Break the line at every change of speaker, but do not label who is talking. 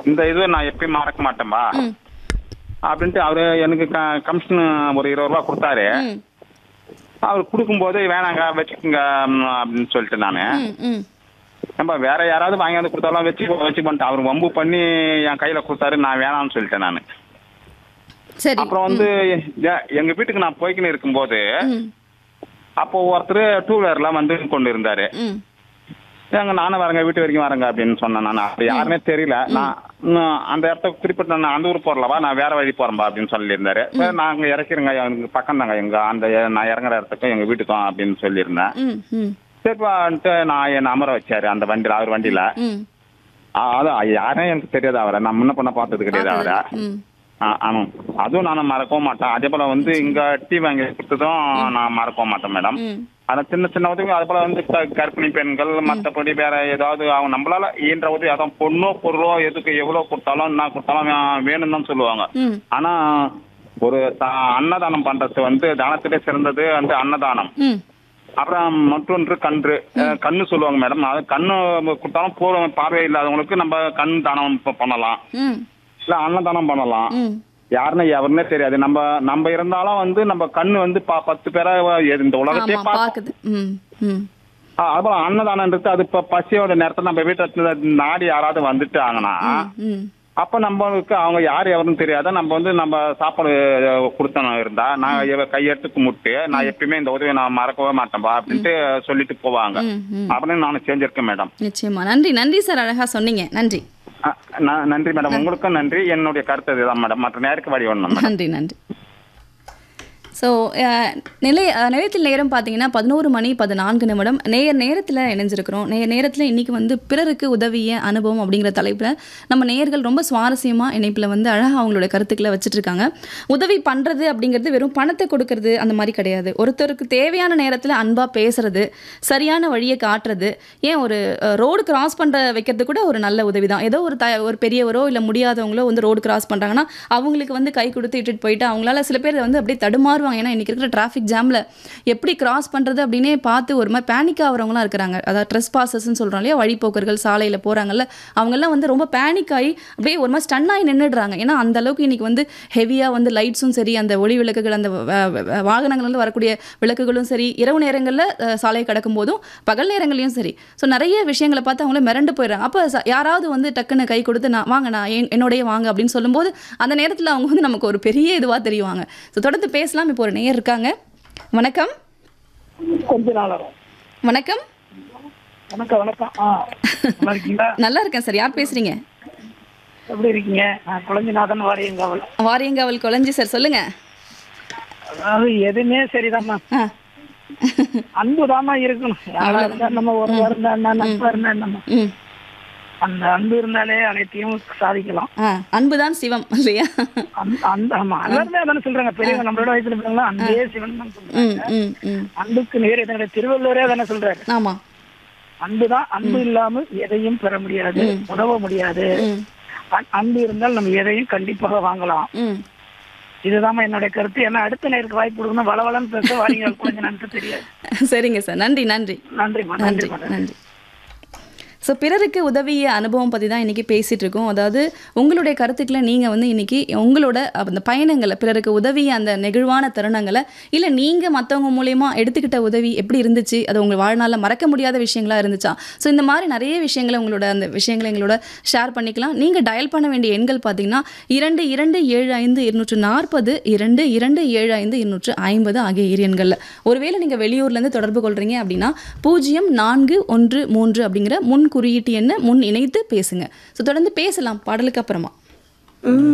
இந்த இது நான் எப்பயும் மறக்க மாட்டேன்பா
ம்
அப்படின்ட்டு அவரு எனக்கு க- கமிஷன் ஒரு இருபது ரூபா கொடுத்தாரு
ம்
அவர் கொடுக்கும்போது வேணாங்க வச்சுக்கோங்க ம், அப்படின்னு சொல்லிட்டு நான்
ம் ம்
நம்ம வேற யாராவது வாங்கி வந்து கொடுத்தாலும் வச்சு வச்சு பண்ணிட்டு அவர் வம்பு பண்ணி என் கையில கொடுத்தாரு நான் வேணாம்னு சொல்லிட்டேன் நான்
சரி
அப்புறம் வந்து எ- எங்க வீட்டுக்கு நான் போய்க்கின்னு இருக்கும்போது
ம்
அப்போ ஒருத்தர் டூ வீலர்ல வந்து கொண்டு இருந்தாரு
ம்
ஏங்க நானும் வரேங்க வீட்டு வரைக்கும் வரேங்க அப்படின்னு சொன்னேன் நான் அது யாருமே தெரியல நான் நான் அந்த இடத்த குறிப்பிட்ட நான் அந்த ஊர் போறலவா நான் வேற வழி போறேன்பா அப்படின்னு சொல்லியிருந்தாரு சரி நாங்க இறக்கிறேங்க எனக்கு பக்கம் தாங்க எங்க அந்த நான் இறங்குற இடத்துக்கும் எங்க வீட்டுக்கும் அப்படின்னு சொல்லியிருந்தேன்
ம் ம்
சரிப்பான்ட்டு நான் என்னை அமர வச்சாரு அந்த வண்டியில அவர் வண்டியில
ம்
ஆ, அது யாரும் எனக்கு தெரியாது அவரை நான் முன்ன பண்ண பார்த்தது கிடையாது அவரை
ம்
ஆ, ஆமாம் அதுவும் நான் மறக்கவும் மாட்டேன் அதே போல வந்து இங்க டீ வாங்கி கொடுத்ததும் நான் மறக்கவும் மாட்டேன் மேடம்
ம்
ஆனா சின்ன சின்ன உதவி அது போல வந்து க- கர்ப்பிணி பெண்கள் மற்றபடி வேற ஏதாவது அவங்க நம்மளால ஈன்ற உதவி அதான் பொண்ணோ பொருளோ எதுக்கு எவ்வளவு கொடுத்தாலும் என்ன கொடுத்தாலும் வே- வேணும்னு தான் சொல்லுவாங்க
ம்
ஆனா ஒரு த- அன்னதானம் பண்றது வந்து தானத்திலே சிறந்தது வந்து அன்னதானம்
ம்
அப்புறம் மற்றொன்று கன்று அஹ், கண்ணு சொல்லுவாங்க மேடம் அது கண்ணு கொடுத்தாலும் போதும் பார்வை இல்லாதவங்களுக்கு நம்ம கண் தானம் ப- பண்ணலாம்
ம்
இல்ல அன்னதானம் பண்ணலாம்
ம்
யாருன்னு எவருன்னே தெரியாது நம்ம நம்ம இருந்தாலும் வந்து நம்ம கண்ணு வந்து ப- பத்து பேரை இந்த உலகத்தையே
ஆமா
பார்க்கும்
பாக்குது ம் ம்
ஆ, அதுபோல அன்னதானன்றது அது இப்ப பசியோட நேரத்துல நம்ம வீட்டுல நாடி யாராவது வந்துட்டாங்கன்னா
ம்
அப்ப நம்மளுக்கு அவங்க யார் எவருன்னு தெரியாத நம்ம வந்து நம்ம சாப்பாடு கொடுத்தனும் இருந்தா நான் இவ கையெடுத்து கும்பிட்டு நான் எப்பயுமே இந்த உதவியை நான் மறக்கவே மாட்டேன்பா அப்படின்ட்டு சொல்லிட்டு போவாங்க
ம் ம்
அப்படின்னு நான் செஞ்சிருக்கேன் மேடம்
நிச்சயமா நன்றி நன்றி சார் அழகா சொன்னீங்க நன்றி
ஆ, நான் நன்றி மேடம் உங்களுக்கும் நன்றி என்னுடைய கருத்து இதுதான் மேடம் மற்ற நேருக்கு வழி ஒண்ணு மேடம்
நன்றி நன்றி ஸோ நிலை அஹ், நிலையத்தில் நேரம் பார்த்தீங்கன்னா பதினோரு மணி பதினான்கு நிமிடம் நேர் நேரத்தில் இணைஞ்சிருக்கிறோம் நேர் நேரத்தில் இன்னைக்கு வந்து பிறருக்கு உதவிய அனுபவம் அப்படிங்கிற தலைப்பில் நம்ம நேயர்கள் ரொம்ப சுவாரஸ்யமாக இணைப்பில் வந்து அழகாக அவங்களோட கருத்துக்களை வச்சுட்டு இருக்காங்க உதவி பண்ணுறது அப்படிங்கிறது வெறும் பணத்தை கொடுக்கறது அந்த மாதிரி கிடையாது ஒருத்தருக்கு தேவையான நேரத்தில் அன்பாக பேசுறது சரியான வழியை காட்டுறது ஏன் ஒரு ரோடு கிராஸ் பண்ணுற வைக்கிறது கூட ஒரு நல்ல உதவி தான் ஏதோ ஒரு த ஒரு பெரியவரோ இல்லை முடியாதவங்களோ வந்து ரோடு கிராஸ் பண்ணுறாங்கன்னா அவங்களுக்கு வந்து கை கொடுத்து இட்டுட்டு போயிட்டு அவங்களால சில பேர் வந்து அப்படியே தடுமாறுவாங்க ஏன்னா இன்னைக்கு இருக்கிற டிராஃபிக் ஜாமில் எப்படி கிராஸ் பண்ணுறது அப்படின்னே பார்த்து ஒரு மாதிரி பேனிக் ஆகிறவங்களாம் இருக்கிறாங்க அதாவது ட்ரெஸ் பாசஸ்ன்னு சொல்கிறோம் இல்லையா வழிப்போக்கர்கள் சாலையில் போகிறாங்கல்ல அவங்கெல்லாம் வந்து ரொம்ப பேனிக் ஆகி அப்படியே ஒரு மாதிரி ஸ்டன் ஆகி நின்றுடுறாங்க ஏன்னா அந்த அளவுக்கு இன்னைக்கு வந்து ஹெவியாக வந்து லைட்ஸும் சரி அந்த ஒளி விளக்குகள் அந்த வ- வ- வாகனங்கள்ல வரக்கூடிய விளக்குகளும் சரி இரவு நேரங்களில் சாலையை கடக்கும் போதும் பகல் நேரங்களையும் சரி ஸோ நிறைய விஷயங்களை பார்த்து அவங்கள மிரண்டு போயிடுறாங்க அப்போ யாராவது வந்து டக்குன்னு கை கொடுத்து நான் வாங்க நான் என் என்னோடய வாங்க அப்படின்னு சொல்லும்போது அந்த நேரத்தில் அவங்க வந்து நமக்கு ஒரு பெரிய இதுவாக தெரியுவாங்க ஸோ தொடர்ந்து பேசலாம் இப்போ ஒரு நேயர் இருக்காங்க வணக்கம்
கொஞ்ச நாள் ஆகும்
வணக்கம்
வணக்கம் வணக்கம் ஆ நல்லா இருக்கீங்களா
நல்லா இருக்கேன் சார் யார் பேசுறீங்க
எப்படி இருக்கீங்க நான் குழந்தைநாதன் வாரியங்காவல்
வாரியங்காவல் கொலஞ்சி சார் சொல்லுங்க
அதாவது எதுவுமே சரிதாம்மா
ஆ
அன்பு இருக்கணும் யாரா இருந்தா நம்ம ஒரு இருந்தா என்ன நட்பா இருந்தா என்னம்மா
ம்
அந்த அன்பு இருந்தாலே அனைத்தையும் சாதிக்கலாம்
ஆ அன்புதான் சிவம் இல்லையா
அந்த அந்த ஆமா எல்லாருமே அதானே சொல்றாங்க பெரியவங்க நம்மளோட வயசுல இருக்காங்களா அன்பே சிவன் தான் சொல்றாங்க
ம் ம் ம்
அன்புக்கு நேர் எதனுடைய திருவள்ளுவரே தானே சொல்றாரு
ஆமாம்
அன்புதான் அன்பு இல்லாமல் எதையும் பெற முடியாது உதவ முடியாது
ம்
அன்- அன்பு இருந்தால் நம்ம எதையும் கண்டிப்பாக வாங்கலாம்
ம்
இதுதான் என்னுடைய கருத்து ஏன்னா அடுத்த நேருக்கு வாய்ப்பு கொடுக்கணும் வளவளன்னு பேச வாரிங்க கொஞ்சம் நன்றி தெரியாது
சரிங்க சார் நன்றி நன்றி
நன்றிம்மா
நன்றி
நன்றிம்மா
நன்றி ஸோ பிறருக்கு உதவிய அனுபவம் பற்றி தான் இன்றைக்கி பேசிகிட்டு இருக்கோம் அதாவது உங்களுடைய கருத்துக்களை நீங்கள் வந்து இன்றைக்கி உங்களோட அந்த பயணங்களை பிறருக்கு உதவிய அந்த நெகிழ்வான தருணங்களை இல்லை நீங்கள் மற்றவங்க மூலயமா எடுத்துக்கிட்ட உதவி எப்படி இருந்துச்சு அது உங்கள் வாழ்நாளில் மறக்க முடியாத விஷயங்களா இருந்துச்சா ஸோ இந்த மாதிரி நிறைய விஷயங்களை உங்களோட அந்த விஷயங்களை எங்களோட ஷேர் பண்ணிக்கலாம் நீங்கள் டயல் பண்ண வேண்டிய எண்கள் பார்த்தீங்கன்னா இரண்டு இரண்டு ஏழு ஐந்து இருநூற்று நாற்பது இரண்டு இரண்டு ஏழு ஐந்து இருநூற்று ஐம்பது ஆகிய இரு எண்களில் ஒருவேளை நீங்கள் வெளியூர்லேருந்து தொடர்பு கொள்கிறீங்க அப்படின்னா பூஜ்ஜியம் நான்கு ஒன்று மூன்று அப்படிங்கிற முன் குறியீட்டு எண்ணை முன் இணைத்து பேசுங்க ஸோ தொடர்ந்து பேசலாம் பாடலுக்கு அப்புறமா